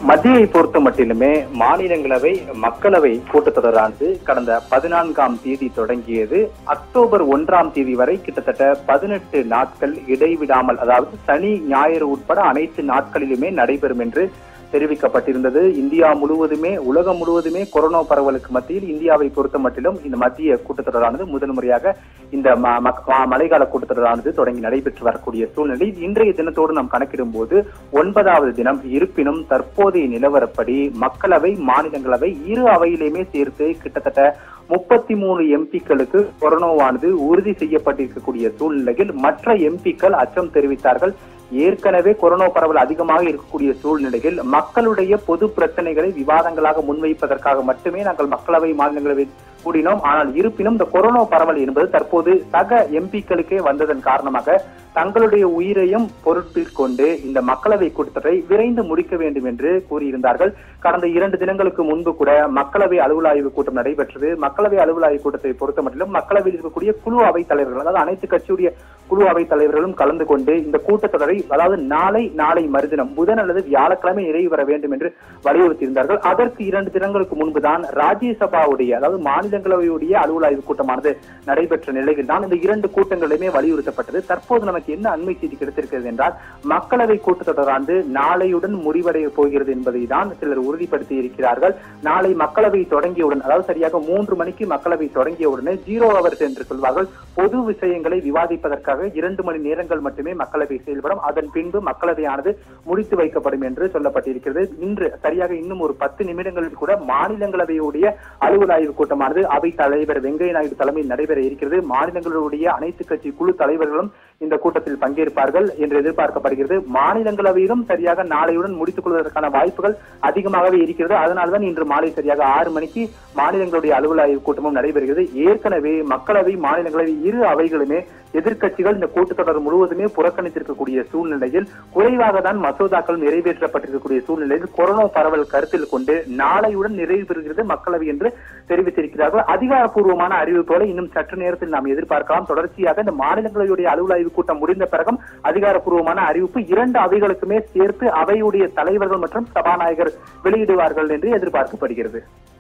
மத்தியை பொறுத்த மட்டிலுமே மாநிலங்களவை மக்களவை கூட்டத்தொடரானது கடந்த பதினான்காம் தேதி தொடங்கியது அக்டோபர் ஒன்றாம் தேதி வரை கிட்டத்தட்ட பதினெட்டு நாட்கள் இடைவிடாமல் அதாவது சனி ஞாயிறு உட்பட அனைத்து நாட்களிலுமே நடைபெறும் என்று தெரிவிக்கப்பட்டிருந்தது இந்தியா முழுவதுமே உலகம் முழுவதுமே கொரோனா பரவலுக்கு மத்தியில் இந்தியாவை பொறுத்த மட்டிலும் இந்த மத்திய கூட்டத்தொடரானது முதல் முறையாக இந்த ம- மக்- ம- மழைக்கால கூட்டத்தொடரானது தொடங்கி நடைபெற்று வரக்கூடிய சூழ்நிலை இன்றைய தினத்தோடு நாம் கணக்கிடும் போது ஒன்பதாவது தினம் இருப்பினும் தற்போதைய நிலவரப்படி மக்களவை மாநிலங்களவை இரு அவையிலுமே சேர்த்து கிட்டத்தட்ட முப்பத்தி மூணு எம்பிக்களுக்கு கொரோனாவானது உறுதி செய்யப்பட்டிருக்கக்கூடிய சூழ்நிலையில் மற்ற எம்பிக்கள் அச்சம் தெரிவித்தார்கள் ஏற்கனவே கொரோனா பரவல் அதிகமாக இருக்கக்கூடிய சூழ்நிலையில் மக்களுடைய பொது பிரச்சனைகளை விவாதங்களாக முன்வைப்பதற்காக மட்டுமே நாங்கள் மக்களவை மாநிலங்களவை கூடினோம் ஆனால் இருப்பினும் இந்த கொரோனா பரவல் என்பது தற்போது சக எம்பிக்களுக்கே வந்ததன் காரணமாக தங்களுடைய உயிரையும் பொருட்டில் கொண்டு இந்த மக்களவை கூட்டத்தை விரைந்து முடிக்க வேண்டும் என்று கூறியிருந்தார்கள் கடந்த இரண்டு தினங்களுக்கு முன்பு கூட மக்களவை அலுவல் ஆய்வு கூட்டம் நடைபெற்றது மக்களவை அலுவல் ஆய்வு கூட்டத்தை பொறுத்த மட்டிலும் மக்களவையில் இருக்கக்கூடிய குழு அவைத் தலைவர்கள் அதாவது அனைத்து கட்சியுடைய குழு அவைத் தலைவர்களும் கலந்து கொண்டு இந்த கூட்டத்தொடரை அதாவது நாளை நாளை மறுதினம் புதன் அல்லது வியாழக்கிழமை நிறைவு பெற வேண்டும் என்று வலியுறுத்தியிருந்தார்கள் அதற்கு இரண்டு தினங்களுக்கு முன்புதான் ராஜ்யசபாவுடைய அதாவது மாநிலங்களவையுடைய அலுவல் ஆய்வு கூட்டமானது நடைபெற்ற நிலையில் தான் இந்த இரண்டு கூட்டங்களுமே வலியுறுத்தப்பட்டது தற்போது நமக்கு என்ன அண்மை செய்தி கிடைத்திருக்கிறது என்றால் மக்களவை கூட்டத்தொடரானது நாளையுடன் முடிவடைய போகிறது என்பதை தான் சிலர் உறுதிப்படுத்தி இருக்கிறார்கள் நாளை மக்களவை தொடங்கியவுடன் அதாவது சரியாக மூன்று மணிக்கு மக்களவை தொடங்கியவுடனே ஜீரோ ஹவர்ஸ் என்று சொல்வார்கள் பொது விஷயங்களை விவாதிப்பதற்காக இரண்டு மணி நேரங்கள் மட்டுமே மக்களவை செயல்படும் அதன் பின்பு மக்களவையானது முடித்து வைக்கப்படும் என்று சொல்லப்பட்டிருக்கிறது இன்று சரியாக இன்னும் ஒரு பத்து நிமிடங்களில் கூட மாநிலங்களவையுடைய அலுவல் ஆய்வு கூட்டமானது அவை தலைவர் வெங்கைய நாயுடு தலைமையில் நடைபெற இருக்கிறது மாநிலங்களுடைய அனைத்து கட்சி குழு தலைவர்களும் இந்த கூட்டத்தில் பங்கேற்பார்கள் என்று எதிர்பார்க்கப்படுகிறது மாநிலங்களவையிலும் சரியாக நாளையுடன் முடித்துக் கொள்வதற்கான வாய்ப்புகள் அதிகமாகவே இருக்கிறது அதனால்தான் இன்று மாலை சரியாக ஆறு மணிக்கு மாநிலங்களுடைய அலுவல் ஆய்வு கூட்டமும் நடைபெறுகிறது ஏற்கனவே மக்களவை மாநிலங்களவை இரு அவைகளுமே எதிர்க்கட்சிகள் இந்த கூட்டத்தொடர் முழுவதுமே புறக்கணித்திருக்கக்கூடிய சூழ்நிலையில் குறைவாக தான் மசோதாக்கள் நிறைவேற்றப்பட்டிருக்கக்கூடிய சூழ்நிலையில் கொரோனா பரவல் கருத்தில் கொண்டு நாளையுடன் நிறைவு பெறுகிறது மக்களவை என்று தெரிவித்திருக்கிறார்கள் அதிகாரப்பூர்வமான அறிவிப்புகளை இன்னும் சற்று நேரத்தில் நாம் எதிர்பார்க்கலாம் தொடர்ச்சியாக இந்த மாநிலங்களவையுடைய அலுவல் ஆய்வு கூட்டம் முடிந்த பிறகும் அதிகாரப்பூர்வமான அறிவிப்பு இரண்டு அவைகளுக்குமே சேர்த்து அவையுடைய தலைவர்கள் மற்றும் சபாநாயகர் வெளியிடுவார்கள் என்று எதிர்பார்க்கப்படுகிறது